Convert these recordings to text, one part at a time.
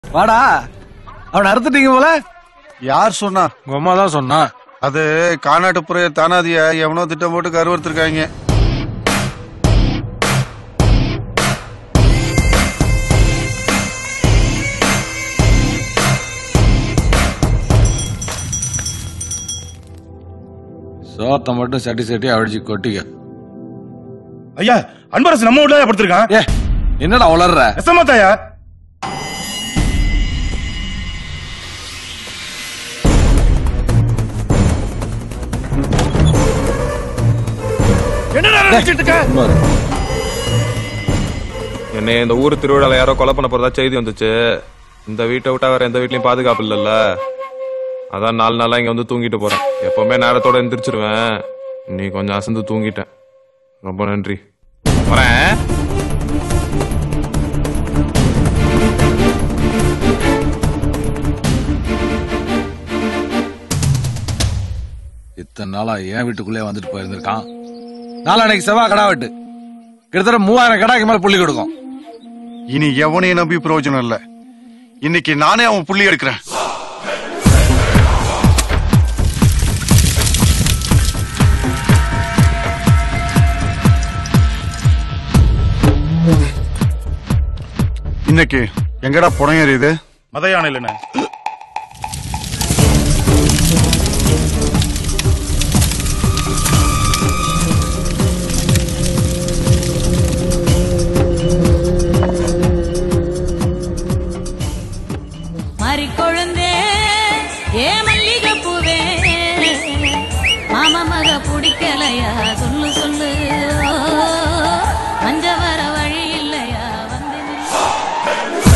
வாடா அவனை அறுத்துட்டீங்க போல யார் சொன்னா உங்க அம்மா தான் சொன்னா அது கானாட்டுப்புற தானாதிய எவனோ திட்டம் போட்டு கருவறுத்திருக்காங்க சோத்தை மட்டும் சட்டி சட்டி அடிச்சு கொட்டிக்க ஐயா அன்பரசு நம்ம வீட்டுல படுத்திருக்கான் ஏ என்னடா உளர்ற எசமாத்தாயா என்னடா நினைச்சிட்டு இருக்க இன்னொரு. என்னை இந்த ஊர் திருவிழால யாரோ கொலை பண்ண போறதா செய்தி வந்துச்சு இந்த வீட்டை விட்டா வேற எந்த வீட்லயும் பாதுகாப்பு இல்லைல்ல அதான் நாலு நாளா இங்க வந்து தூங்கிட்டு போறேன் எப்பவுமே நேரத்தோட எந்திரிச்சிருவேன் நீ கொஞ்சம் அசந்து தூங்கிட்டேன் ரொம்ப நன்றி வரேன் இத்தனை நாளா என் வீட்டுக்குள்ளே வந்துட்டு போயிருந்திருக்கான் நாளானைக்கு செவ்வாய் கடா வெட்டு கிட்டத்தட்ட மூவாயிரம் கடாக்கு மேல புள்ளி கொடுக்கும் இனி எவனையும் நம்பி பிரயோஜனம் இல்ல இன்னைக்கு நானே அவன் புள்ளி எடுக்கிறேன் இன்னைக்கு எங்கடா புடம் எறியுது மத யானை இல்லைண்ணே மாறி கொழுந்தே ஏ மல்லிகை பூவே மாமா மக பிடிக்கலையா சொல்லு சொல்லு மஞ்ச வர வழி இல்லையா வந்து நில்லு.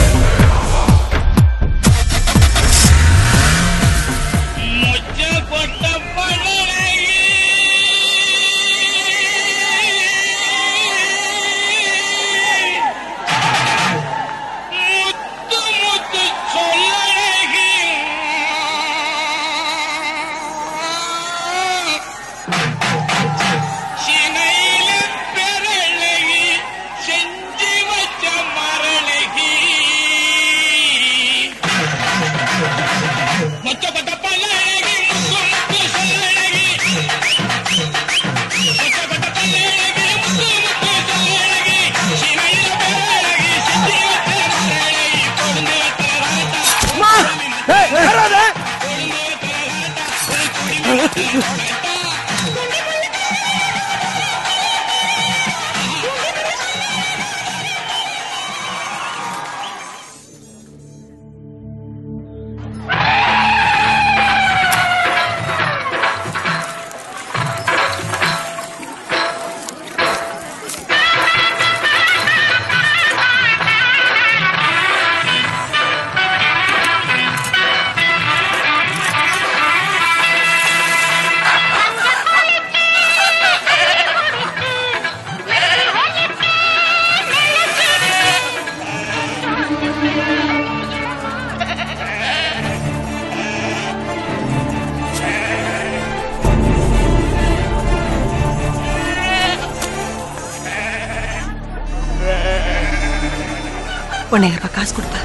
ஒன்னேகால் ரூபாய் காசு கொடுப்பா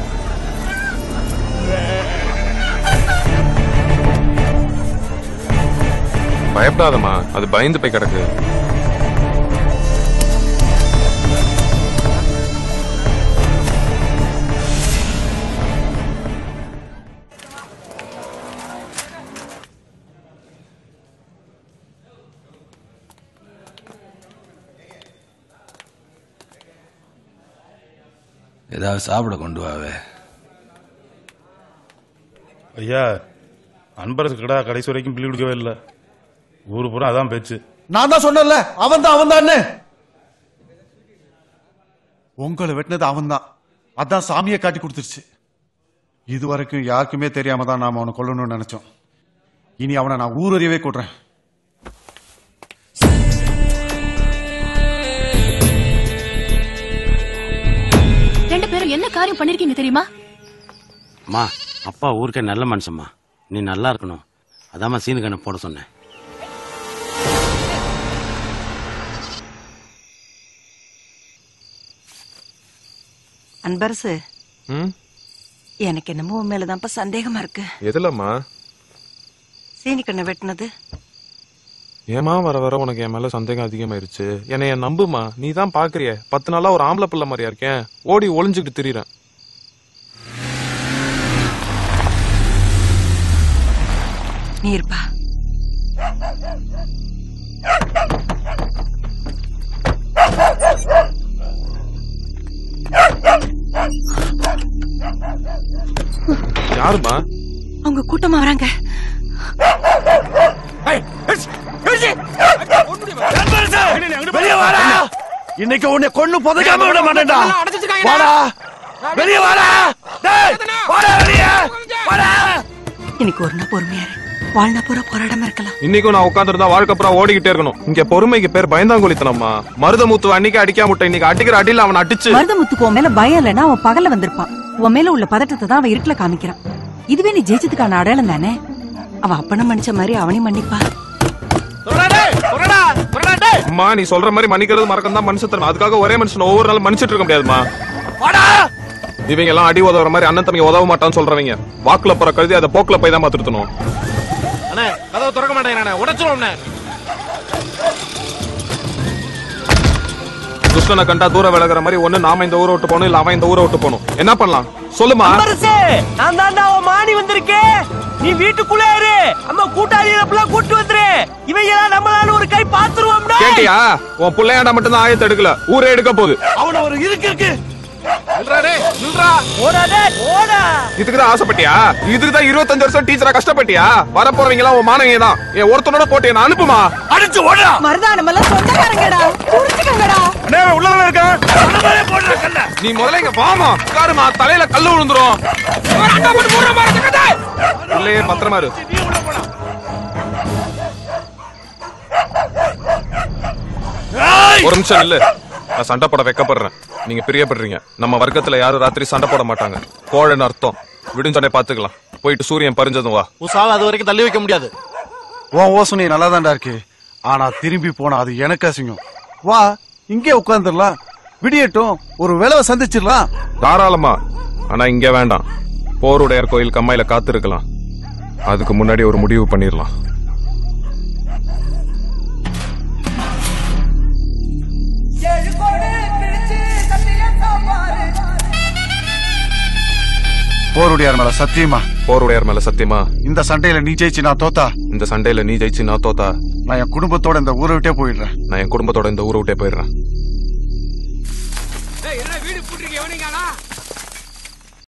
பயப்படாதம்மா அது பயந்து போய் கிடக்கு ஏதாவது சாப்பிட கொண்டு வாவே ஐயா அன்பரசு கடா கடைசி வரைக்கும் பிள்ளை கொடுக்கவே இல்லை ஊரு பூரா அதான் பேச்சு நான் தான் சொன்னேன்ல அவன் தான் அவன் தான் உங்களை வெட்டினது அவன் தான் அதான் சாமியை காட்டி கொடுத்துருச்சு இது வரைக்கும் யாருக்குமே தெரியாம தான் நாம அவனை கொல்லணும்னு நினைச்சோம் இனி அவனை நான் ஊரறியவே கூடுறேன் ரெண்டு பேரும் என்ன காரியம் பண்ணிருக்கீங்க தெரியுமா அம்மா அப்பா ஊருக்கே நல்ல மனுஷம்மா நீ நல்லா இருக்கணும் அதாம்மா சீனு கண்ணை போட சொன்னேன் அன்பரசு ம் எனக்கு என்னமோ உன் மேலதான்ப்பா சந்தேகமா இருக்கு எதுலம்மா சீனி கண்ணை வெட்டினது ஏமா வர வர உனக்கு என் மேல சந்தேகம் அதிகமாயிருச்சு என்னை என் நம்புமா நீ தான் பாக்குறிய பத்து நாளா ஒரு ஆம்பளை பிள்ளை மாதிரியா இருக்கேன் ஓடி ஒளிஞ்சுக்கிட்டு திரியறேன் நீ இருப்பா யாருமா அவங்க கூட்டமா வராங்க இன்னைக்கு உன்னை கொண்டு புதைக்காம விட மாட்டேன்டா வாடா வெளியே வாடா டேய் வாடா வெளியே வாடா இன்னைக்கு ஒரு நாள் பொறுமையா இரு வாழ்நா பூரா போராடாம இருக்கலாம் இன்னைக்கும் நான் உட்காந்துருந்தா வாழ்க்கை அப்புறம் ஓடிக்கிட்டே இருக்கணும் இங்க பொறுமைக்கு பேர் பயந்தாங்குளித்தனம்மா மருதமுத்து அன்னைக்கு அடிக்காம முட்டை இன்னைக்கு அடிக்கிற அடியில அவன் அடிச்சு மருதமுத்துக்கு உன் மேல பயம் இல்லைன்னா அவன் பகல்ல வந்திருப்பான் உன் மேல உள்ள பதட்டத்தை தான் அவன் இருட்டுல காமிக்கிறான் இதுவே நீ ஜெயிச்சதுக்கான அடையாளம் தானே அவன் அப்பன மன்னிச்ச மாதிரி அவனையும் மன்னிப்பா அம்மா நீ சொல்ற மாதிரி மன்னிக்கிறது மறக்கம் தான் மனுஷன் தரணும் அதுக்காக ஒரே மனுஷன் ஒவ்வொரு நாளும் மன்னிச்சிட்டு இருக்க முடியாதுமா இவங்க எல்லாம் அடி உதவுற மாதிரி அண்ணன் தம்பி உதவ மாட்டான்னு சொல்றவங்க வாக்குல போற கழுதி அதை போக்குல போய் தான் திருத்தணும் அண்ணே கதவை திறக்க மாட்டேங்கிறானே உடச்சிரும் துஷ்டனை கண்டா தூரம் விலகுற மாதிரி ஒண்ணு நாம இந்த ஊரை விட்டு போகணும் இல்ல அவன் இந்த ஊரை விட்டு போகணும் என்ன பண்ணலாம் சொல்லுமா நான் தாண்டா அவன் மாணி வந்திருக்கேன் நீ வீட்டுக்குள்ள இரு அம்மா கூட்டாளிகளை கூட்டு வந்துரு இவங்க எல்லாம் நம்மளால ஒரு கை பாத்துருவோம்டா கேட்டியா உன் பிள்ளையாண்டா மட்டும் தான் ஆயத்தை எடுக்கல ஊரே எடுக்க போகுது அவன ஒரு இருக்கு இருக்கு ஓடாதே ஓடா இதுக்குதான் ஆசைப்பட்டியா இதுக்குதான் இருபத்தஞ்சு வருஷம் டீச்சரா கஷ்டப்பட்டியா வர போறவங்க எல்லாம் உன் மாணவிங்க தான் என் ஒருத்தனோட போட்டு என்ன அனுப்புமா அடிச்சு ஓடா மருதானம் எல்லாம் சொந்தக்காரங்கடா புரிஞ்சுக்கங்கடா உள்ளதான் இருக்க நீ முதல்ல இங்க வாமா உட்காருமா தலையில கல்லு விழுந்துரும் இல்லையே பத்திரமா இரு ஒரு நிமிஷம் இல்ல நான் சண்டை போட வைக்கப்படுறேன் நீங்க பிரியப்படுறீங்க நம்ம வர்க்கத்துல யாரும் ராத்திரி சண்டை போட மாட்டாங்க கோழன்னு அர்த்தம் விடுஞ்சோடனே பாத்துக்கலாம் போயிட்டு சூரியன் பறிஞ்சதும் வா உசாவை அது வரைக்கும் தள்ளி வைக்க முடியாது உன் ஓசனை நல்லா இருக்கு ஆனா திரும்பி போனா அது எனக்கு அசிங்கம் வா இங்கே உட்கார்ந்துடலாம் விடியட்டும் ஒரு விளைவை சந்திச்சிடலாம் தாராளமா ஆனா இங்க வேண்டாம் போருடையார் கோயில் கம்மாயில காத்திருக்கலாம் அதுக்கு முன்னாடி ஒரு முடிவு பண்ணிடலாம் போருடையார் மேல சத்தியமா போருடையார் மேல சத்தியமா இந்த சண்டையில நீ ஜெயிச்சு நான் தோத்தா இந்த சண்டையில நீ ஜெயிச்சு நான் தோத்தா நான் என் குடும்பத்தோட இந்த ஊரை விட்டே போயிடுறேன் நான் என் குடும்பத்தோட இந்த ஊரை விட்டே போயிடுறேன்